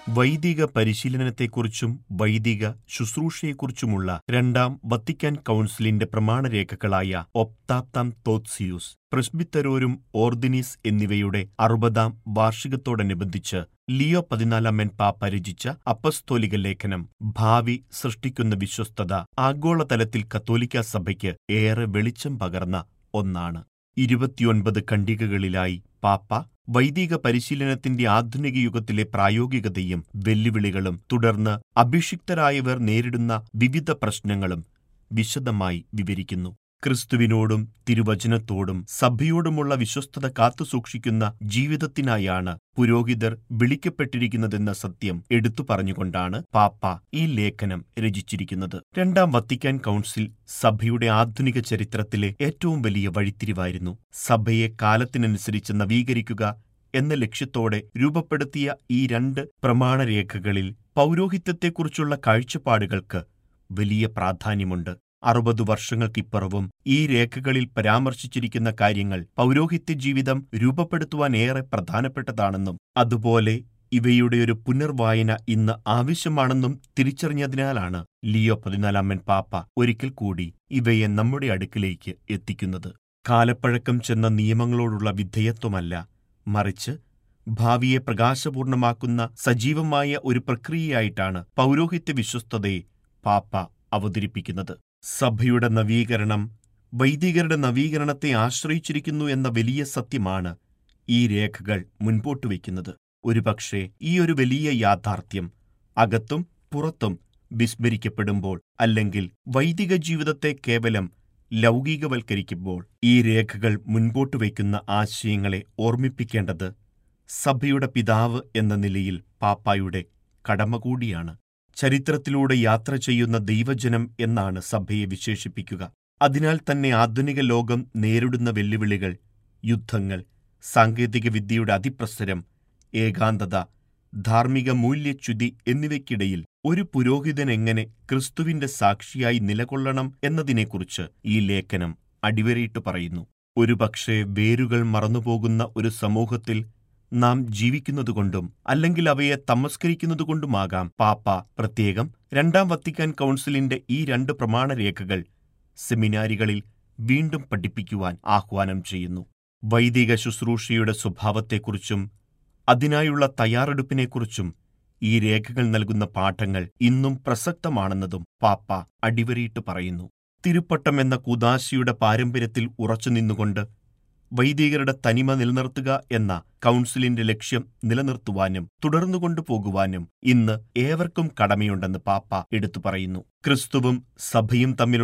വൈദിക പരിശീലനത്തെക്കുറിച്ചും വൈദിക ശുശ്രൂഷയെക്കുറിച്ചുമുള്ള രണ്ടാം വത്തിക്കാൻ കൗൺസിലിന്റെ പ്രമാണരേഖകളായ ഒപ്താപ്താം തോത്സിയൂസ് പ്രസ്ബിത്തരോരും ഓർദിനീസ് എന്നിവയുടെ അറുപതാം വാർഷികത്തോടനുബന്ധിച്ച് ലിയോ പതിനാലാമൻ പാപ്പ രചിച്ച അപ്പസ്തോലിക ലേഖനം ഭാവി സൃഷ്ടിക്കുന്ന വിശ്വസ്തത ആഗോളതലത്തിൽ കത്തോലിക്ക സഭയ്ക്ക് ഏറെ വെളിച്ചം പകർന്ന ഒന്നാണ് ഇരുപത്തിയൊൻപത് ഖണ്ഡികകളിലായി പാപ്പ വൈദിക പരിശീലനത്തിന്റെ ആധുനിക യുഗത്തിലെ പ്രായോഗികതയും വെല്ലുവിളികളും തുടർന്ന് അഭിഷിക്തരായവർ നേരിടുന്ന വിവിധ പ്രശ്നങ്ങളും വിശദമായി വിവരിക്കുന്നു ക്രിസ്തുവിനോടും തിരുവചനത്തോടും സഭയോടുമുള്ള വിശ്വസ്തത കാത്തുസൂക്ഷിക്കുന്ന ജീവിതത്തിനായാണ് പുരോഹിതർ വിളിക്കപ്പെട്ടിരിക്കുന്നതെന്ന സത്യം എടുത്തു പറഞ്ഞുകൊണ്ടാണ് പാപ്പ ഈ ലേഖനം രചിച്ചിരിക്കുന്നത് രണ്ടാം വത്തിക്കാൻ കൗൺസിൽ സഭയുടെ ആധുനിക ചരിത്രത്തിലെ ഏറ്റവും വലിയ വഴിത്തിരിവായിരുന്നു സഭയെ കാലത്തിനനുസരിച്ച് നവീകരിക്കുക എന്ന ലക്ഷ്യത്തോടെ രൂപപ്പെടുത്തിയ ഈ രണ്ട് പ്രമാണരേഖകളിൽ പൗരോഹിത്യത്തെക്കുറിച്ചുള്ള കാഴ്ചപ്പാടുകൾക്ക് വലിയ പ്രാധാന്യമുണ്ട് അറുപത് വർഷങ്ങൾക്കിപ്പുറവും ഈ രേഖകളിൽ പരാമർശിച്ചിരിക്കുന്ന കാര്യങ്ങൾ പൗരോഹിത്യ ജീവിതം രൂപപ്പെടുത്തുവാൻ ഏറെ പ്രധാനപ്പെട്ടതാണെന്നും അതുപോലെ ഇവയുടെ ഒരു പുനർവായന ഇന്ന് ആവശ്യമാണെന്നും തിരിച്ചറിഞ്ഞതിനാലാണ് ലിയോ പതിനാലാമൻ പാപ്പ ഒരിക്കൽ കൂടി ഇവയെ നമ്മുടെ അടുക്കിലേക്ക് എത്തിക്കുന്നത് കാലപ്പഴക്കം ചെന്ന നിയമങ്ങളോടുള്ള വിധേയത്വമല്ല മറിച്ച് ഭാവിയെ പ്രകാശപൂർണമാക്കുന്ന സജീവമായ ഒരു പ്രക്രിയയായിട്ടാണ് പൗരോഹിത്യ വിശ്വസ്തതയെ പാപ്പ അവതരിപ്പിക്കുന്നത് സഭയുടെ നവീകരണം വൈദികരുടെ നവീകരണത്തെ ആശ്രയിച്ചിരിക്കുന്നു എന്ന വലിയ സത്യമാണ് ഈ രേഖകൾ മുൻപോട്ട് വയ്ക്കുന്നത് ഒരുപക്ഷെ ഈ ഒരു വലിയ യാഥാർത്ഥ്യം അകത്തും പുറത്തും വിസ്മരിക്കപ്പെടുമ്പോൾ അല്ലെങ്കിൽ വൈദിക ജീവിതത്തെ കേവലം ലൗകികവൽക്കരിക്കുമ്പോൾ ഈ രേഖകൾ മുൻപോട്ട് വയ്ക്കുന്ന ആശയങ്ങളെ ഓർമ്മിപ്പിക്കേണ്ടത് സഭയുടെ പിതാവ് എന്ന നിലയിൽ പാപ്പായുടെ കടമ കൂടിയാണ് ചരിത്രത്തിലൂടെ യാത്ര ചെയ്യുന്ന ദൈവജനം എന്നാണ് സഭയെ വിശേഷിപ്പിക്കുക അതിനാൽ തന്നെ ആധുനിക ലോകം നേരിടുന്ന വെല്ലുവിളികൾ യുദ്ധങ്ങൾ സാങ്കേതികവിദ്യയുടെ അതിപ്രസരം ഏകാന്തത ധാർമ്മിക മൂല്യച്യുതി എന്നിവയ്ക്കിടയിൽ ഒരു പുരോഹിതൻ എങ്ങനെ ക്രിസ്തുവിന്റെ സാക്ഷിയായി നിലകൊള്ളണം എന്നതിനെക്കുറിച്ച് ഈ ലേഖനം അടിവരയിട്ട് പറയുന്നു ഒരുപക്ഷെ വേരുകൾ മറന്നുപോകുന്ന ഒരു സമൂഹത്തിൽ നാം ജീവിക്കുന്നതുകൊണ്ടും അല്ലെങ്കിൽ അവയെ തമസ്കരിക്കുന്നതുകൊണ്ടുമാകാം പാപ്പ പ്രത്യേകം രണ്ടാം വത്തിക്കാൻ കൗൺസിലിന്റെ ഈ രണ്ട് പ്രമാണരേഖകൾ സെമിനാരികളിൽ വീണ്ടും പഠിപ്പിക്കുവാൻ ആഹ്വാനം ചെയ്യുന്നു വൈദിക ശുശ്രൂഷയുടെ സ്വഭാവത്തെക്കുറിച്ചും അതിനായുള്ള തയ്യാറെടുപ്പിനെക്കുറിച്ചും ഈ രേഖകൾ നൽകുന്ന പാഠങ്ങൾ ഇന്നും പ്രസക്തമാണെന്നതും പാപ്പ അടിവരയിട്ട് പറയുന്നു തിരുപ്പട്ടം എന്ന കുദാശിയുടെ പാരമ്പര്യത്തിൽ ഉറച്ചുനിന്നുകൊണ്ട് വൈദികരുടെ തനിമ നിലനിർത്തുക എന്ന കൗൺസിലിന്റെ ലക്ഷ്യം നിലനിർത്തുവാനും തുടർന്നു കൊണ്ടുപോകുവാനും ഇന്ന് ഏവർക്കും കടമയുണ്ടെന്ന് പാപ്പ എടുത്തു പറയുന്നു ക്രിസ്തുവും സഭയും തമ്മിലുള്ള